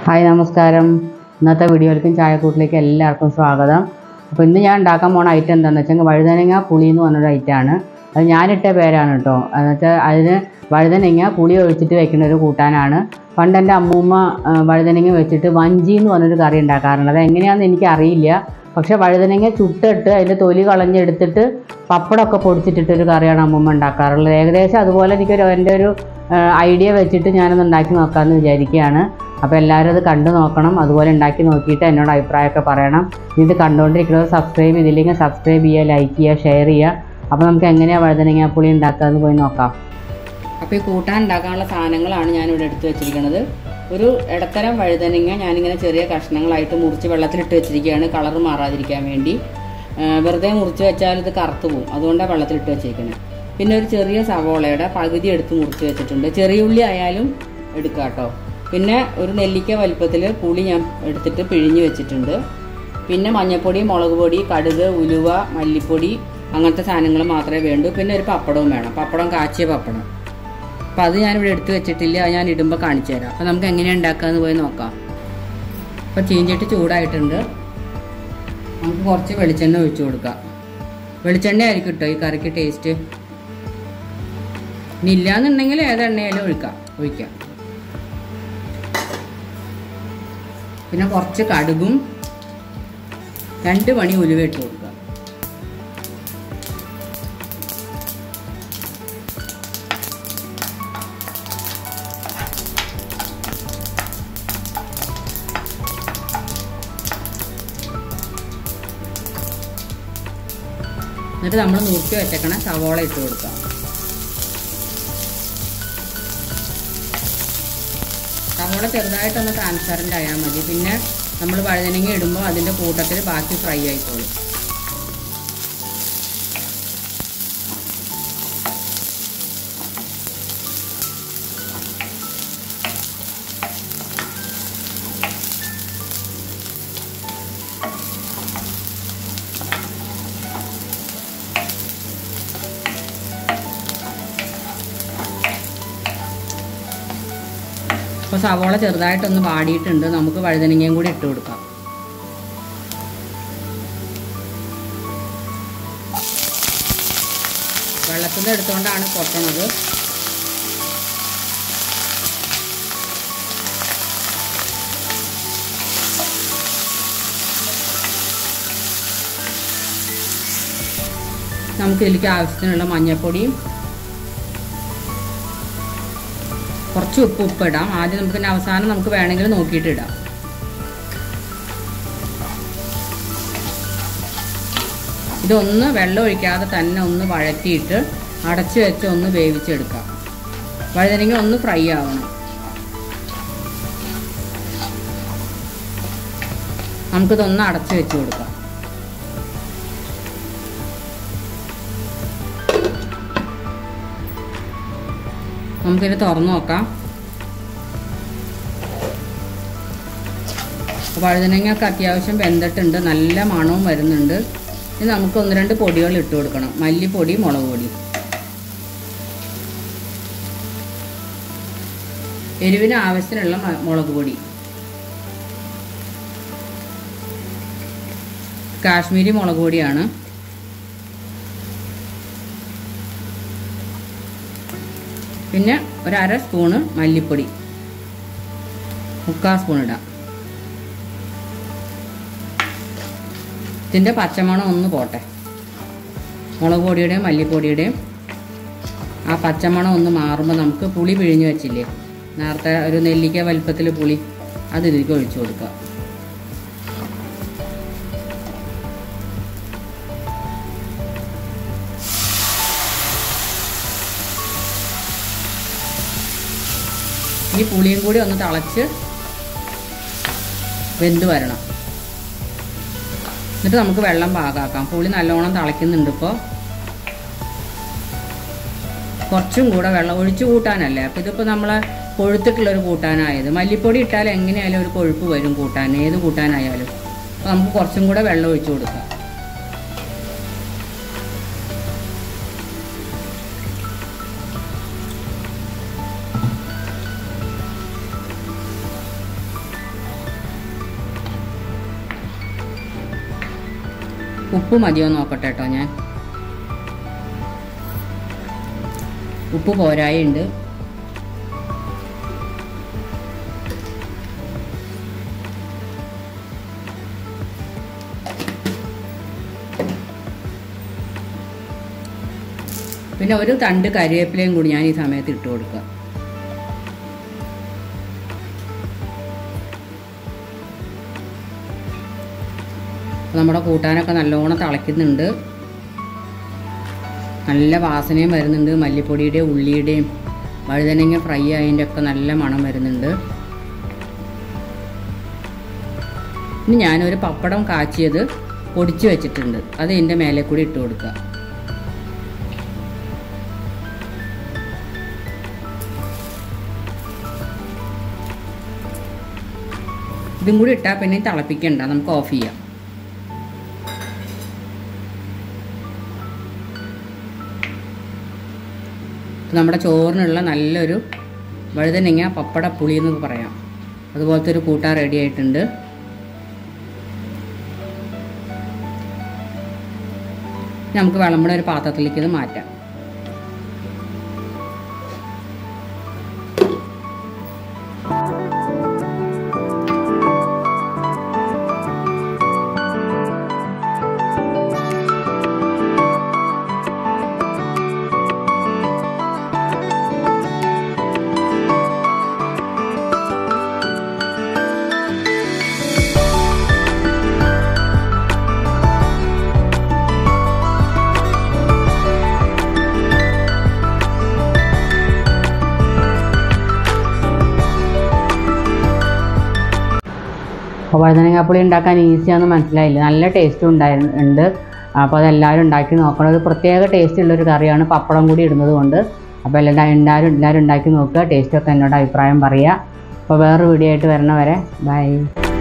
hi നമസ്കാരം ഇന്നത്തെ വീഡിയോയിലേക്കും ചായക്കൂട്ടിലേക്ക് എല്ലാവർക്കും സ്വാഗതം അപ്പോൾ ഇന്ന് ഞാൻ ഉണ്ടാക്കാൻ പോണ ഐറ്റം എന്താണെന്ന് വെച്ചാൽ വഴുതനങ്ങ പുളി എന്ന് പറഞ്ഞൊരു ഐറ്റമാണ് അത് ഞാനിട്ട പേരാണ് കേട്ടോ എന്ന് വെച്ചാൽ അതിന് വഴുതനങ്ങ പുളി ഒഴിച്ചിട്ട് വെക്കുന്ന ഒരു കൂട്ടാനാണ് പണ്ട് എൻ്റെ അമ്മൂമ്മ ആ, വഴുതനങ്ങ വെച്ചിട്ട് വഞ്ചി എന്ന് പറഞ്ഞൊരു കറി ഉണ്ടാക്കാറുണ്ട് അത് എങ്ങനെയാണെന്ന് എനിക്ക് അറിയില്ല പക്ഷേ വഴുതനങ്ങ ചുട്ടിട്ട് അതിൻ്റെ തൊലി കളഞ്ഞെടുത്തിട്ട് പപ്പടമൊക്കെ പൊടിച്ചിട്ടിട്ടൊരു കറിയാണ് അമ്മൂമ്മ ഉണ്ടാക്കാറുള്ളത് ഏകദേശം അതുപോലെ എനിക്കൊരു എൻ്റെ ഒരു ഐഡിയ വെച്ചിട്ട് ഞാനൊന്ന് ഉണ്ടാക്കി നോക്കാമെന്ന് വിചാരിക്കുകയാണ് അപ്പോൾ എല്ലാവരും അത് കണ്ടു നോക്കണം അതുപോലെ ഉണ്ടാക്കി നോക്കിയിട്ട് എന്നോട് അഭിപ്രായമൊക്കെ പറയണം ഇത് കണ്ടുകൊണ്ടിരിക്കുന്നത് സബ്സ്ക്രൈബ് ചെയ്തില്ലെങ്കിൽ സബ്സ്ക്രൈബ് ചെയ്യുക ലൈക്ക് ചെയ്യുക ഷെയർ ചെയ്യുക അപ്പോൾ നമുക്ക് എങ്ങനെയാണ് വഴുതനങ്ങ പുളി ഉണ്ടാക്കുക എന്ന് പോയി നോക്കാം അപ്പോൾ ഈ കൂട്ടാൻ ഉണ്ടാക്കാനുള്ള സാധനങ്ങളാണ് ഞാനിവിടെ എടുത്തു വെച്ചിരിക്കുന്നത് ഒരു ഇടത്തരം വഴുതനങ്ങ ഞാനിങ്ങനെ ചെറിയ കഷ്ണങ്ങളായിട്ട് മുറിച്ച് വെള്ളത്തിലിട്ട് വെച്ചിരിക്കുകയാണ് കളർ മാറാതിരിക്കാൻ വേണ്ടി ആ, വെറുതെ മുറിച്ച് വെച്ചാൽ ഇത് കറുത്ത് പോകും അതുകൊണ്ടാണ് വെള്ളത്തിലിട്ട് വെച്ചിരിക്കുന്നത് പിന്നെ ഒരു ചെറിയ സവോളയുടെ പകുതി എടുത്ത് മുറിച്ച് വെച്ചിട്ടുണ്ട് ചെറിയ ഉള്ളി ആയാലും എടുക്കുക കേട്ടോ പിന്നെ ഒരു നെല്ലിക്ക വലിപ്പത്തിൽ പുളി ഞാൻ എടുത്തിട്ട് പിഴിഞ്ഞ് വെച്ചിട്ടുണ്ട് പിന്നെ മഞ്ഞൾപ്പൊടി മുളക് പൊടി കടുക് ഉലുവ മല്ലിപ്പൊടി അങ്ങനത്തെ സാധനങ്ങൾ മാത്രമേ വേണ്ടൂ പിന്നെ ഒരു പപ്പടവും വേണം പപ്പടം കാച്ചിയ പപ്പടം അപ്പം അത് ഞാനിവിടെ എടുത്തു വെച്ചിട്ടില്ല അത് ഞാൻ ഇടുമ്പോൾ കാണിച്ചു തരാം അപ്പം നമുക്ക് എങ്ങനെയാണ് ഉണ്ടാക്കാമെന്ന് പോയി നോക്കാം അപ്പോൾ ചീഞ്ചട്ടി ചൂടായിട്ടുണ്ട് നമുക്ക് കുറച്ച് വെളിച്ചെണ്ണ ഒഴിച്ചു കൊടുക്കാം വെളിച്ചെണ്ണ ആയിരിക്കും കേട്ടോ ഈ കറിക്ക് ടേസ്റ്റ് ഇനി ഇല്ലാന്നുണ്ടെങ്കിൽ ഏത് എണ്ണയായാലും ഒഴിക്കാം ഒഴിക്കാം പിന്നെ കുറച്ച് കടുകും രണ്ട് മണി ഉലുവ ഇട്ട് കൊടുക്കുക എന്നിട്ട് നമ്മൾ നുറുക്കി വെച്ചേക്കണ സവോള ഇട്ട് കൊടുക്കാം സവോള ചെറുതായിട്ടൊന്ന് ട്രാൻസ്പെറൻ്റ് ആയാൽ മതി പിന്നെ നമ്മൾ വഴുതനങ്ങ ഇടുമ്പോൾ അതിൻ്റെ കൂട്ടത്തിൽ ബാക്കി ഫ്രൈ ആയിക്കോളും അപ്പോൾ സവോള ചെറുതായിട്ടൊന്ന് വാടിയിട്ടുണ്ട് നമുക്ക് വഴുതനങ്ങയും കൂടി ഇട്ട് കൊടുക്കാം വെള്ളത്തിൽ നിന്ന് എടുത്തുകൊണ്ടാണ് പൊട്ടണത് നമുക്ക് ഇതിലേക്ക് ആവശ്യത്തിനുള്ള മഞ്ഞൾപ്പൊടിയും കുറച്ച് ഉപ്പ് ഉപ്പ് ഇടാം ആദ്യം നമുക്ക് പിന്നെ അവസാനം നമുക്ക് വേണമെങ്കിൽ നോക്കിയിട്ട് ഇടാം ഇതൊന്ന് വെള്ളം ഒഴിക്കാതെ തന്നെ ഒന്ന് വഴറ്റിയിട്ട് അടച്ചു വെച്ച് ഒന്ന് വേവിച്ചെടുക്കാം വഴുതനങ്ങ ഒന്ന് ഫ്രൈ ആവണം നമുക്കിതൊന്ന് അടച്ചു വെച്ച് കൊടുക്കാം നമുക്കിത് തുറന്നു നോക്കാം വഴുതനങ്ങയൊക്കെ അത്യാവശ്യം വെന്തിട്ടുണ്ട് നല്ല മണവും വരുന്നുണ്ട് ഇനി നമുക്ക് ഒന്ന് രണ്ട് പൊടികൾ ഇട്ട് കൊടുക്കണം മല്ലിപ്പൊടി മുളക് പൊടി എരിവിന് ആവശ്യത്തിനുള്ള മ- മുളക് പൊടി കാശ്മീരി മുളക് പൊടിയാണ് പിന്നെ ഒരു അര സ്പൂണ് മല്ലിപ്പൊടി മുക്കാൽ സ്പൂൺ ഇടാം ഇതിൻ്റെ പച്ചമണം ഒന്ന് പോട്ടെ മുളക് പൊടിയുടെയും മല്ലിപ്പൊടിയുടെയും ആ പച്ചമണം ഒന്ന് മാറുമ്പോൾ നമുക്ക് പുളി പിഴിഞ്ഞ് വെച്ചില്ലേ നേരത്തെ ഒരു നെല്ലിക്ക വലിപ്പത്തിൽ പുളി അത് ഇതിലേക്ക് ഒഴിച്ചു കൊടുക്കുക ഈ പുളിയും കൂടി ഒന്ന് തിളച്ച് വെന്ത് വരണം എന്നിട്ട് നമുക്ക് വെള്ളം പാകാക്കാം പുളി നല്ലോണം തിളയ്ക്കുന്നുണ്ട് ഇപ്പോൾ കുറച്ചും കൂടെ വെള്ളം ഒഴിച്ചു കൂട്ടാനല്ലേ അപ്പോൾ ഇതിപ്പോൾ നമ്മൾ കൊഴുത്തിട്ടുള്ളൊരു കൂട്ടാനായത് മല്ലിപ്പൊടി ഇട്ടാൽ എങ്ങനെയായാലും ഒരു കൊഴുപ്പ് വരും കൂട്ടാൻ ഏത് കൂട്ടാനായാലും അപ്പോൾ നമുക്ക് കുറച്ചും കൂടെ വെള്ളം ഒഴിച്ചു കൊടുക്കാം ഉപ്പ് മതിയോ നോക്കട്ടെ കേട്ടോ ഞാൻ ഉപ്പ് പോരായുണ്ട് പിന്നെ ഒരു തണ്ട് കരിവേപ്പിലയും കൂടി ഞാൻ ഈ സമയത്ത് ഇട്ട് കൊടുക്കുക അപ്പോൾ നമ്മുടെ കൂട്ടാനൊക്കെ നല്ലോണം തിളയ്ക്കുന്നുണ്ട് നല്ല വാസനയും വരുന്നുണ്ട് മല്ലിപ്പൊടിയുടെയും ഉള്ളിയുടെയും വഴുതനങ്ങ ഫ്രൈ ആയതിൻ്റെ ഒക്കെ നല്ല മണം വരുന്നുണ്ട് ഇനി ഞാനൊരു പപ്പടം കാച്ചിയത് പൊടിച്ച് വെച്ചിട്ടുണ്ട് അത് ഇതിൻ്റെ മേലെ കൂടി ഇട്ട് കൊടുക്കുക ഇതും കൂടി ഇട്ടാൽ പിന്നെ തിളപ്പിക്കണ്ട നമുക്ക് ഓഫ് ചെയ്യാം നമ്മുടെ ചോറിനുള്ള നല്ലൊരു വഴുതനങ്ങ പപ്പട പുളി എന്ന് പറയാം അതുപോലത്തെ ഒരു കൂട്ടാൻ റെഡി ആയിട്ടുണ്ട് നമുക്ക് വിളമ്പണ ഒരു പാത്രത്തിലേക്ക് ഇത് മാറ്റാം അപ്പോൾ വഴുതനങ്ങാപ്പുളി ഉണ്ടാക്കാൻ ഈസിയാണെന്ന് മനസ്സിലായില്ല നല്ല ടേസ്റ്റും ഉണ്ടായിരുന്നു ഉണ്ട് അപ്പോൾ അതെല്ലാവരും ഉണ്ടാക്കി നോക്കണം ഒരു പ്രത്യേക ടേസ്റ്റ് ഉള്ളൊരു കറിയാണ് പപ്പടം കൂടി ഇടുന്നത് കൊണ്ട് അപ്പോൾ എല്ലാ എല്ലാവരും എല്ലാവരും ഉണ്ടാക്കി നോക്കുക ടേസ്റ്റൊക്കെ എന്നോട് അഭിപ്രായം പറയുക അപ്പോൾ വേറൊരു വീഡിയോ ആയിട്ട് വരണ വരെ ബൈ